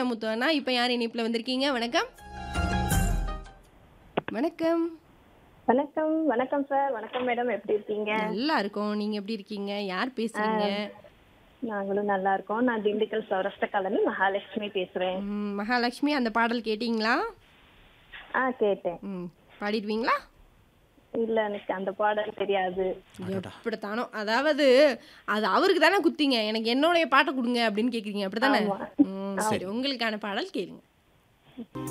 முத்துவண்ணா இப்போ யார் இணைப்பில் வந்திருக்கீங்க வணக்கம் வணக்கம் வணக்கம் வணக்கம் சார் வணக்கம் மேடம் எப்படி இருக்கீங்க நல்லா இருக்கோம் நீங்க எப்படி இருக்கீங்க யார் பேசுறீங்க நாங்களும் நல்லா இருக்கோம் நான் திண்டுக்கல் சௌராஷ்டிர காலனி மகாலட்சுமி பேசுறேன் ம், மகாலட்சுமி அந்த பாடல் கேட்டிங்களா ஆ கேட்டேன் ம் பாடிடுவீங்களா இல்ல எனக்கு அந்த பாடல் தெரியாது எப்படித்தானோ அதாவது அது அவருக்கு தானே குத்திங்க எனக்கு என்னுடைய பாட்டை கொடுங்க அப்படின்னு கேக்குறீங்க அப்படித்தானே ஆமா. ம், சரி உங்களுக்கான பாடல் கேளுங்க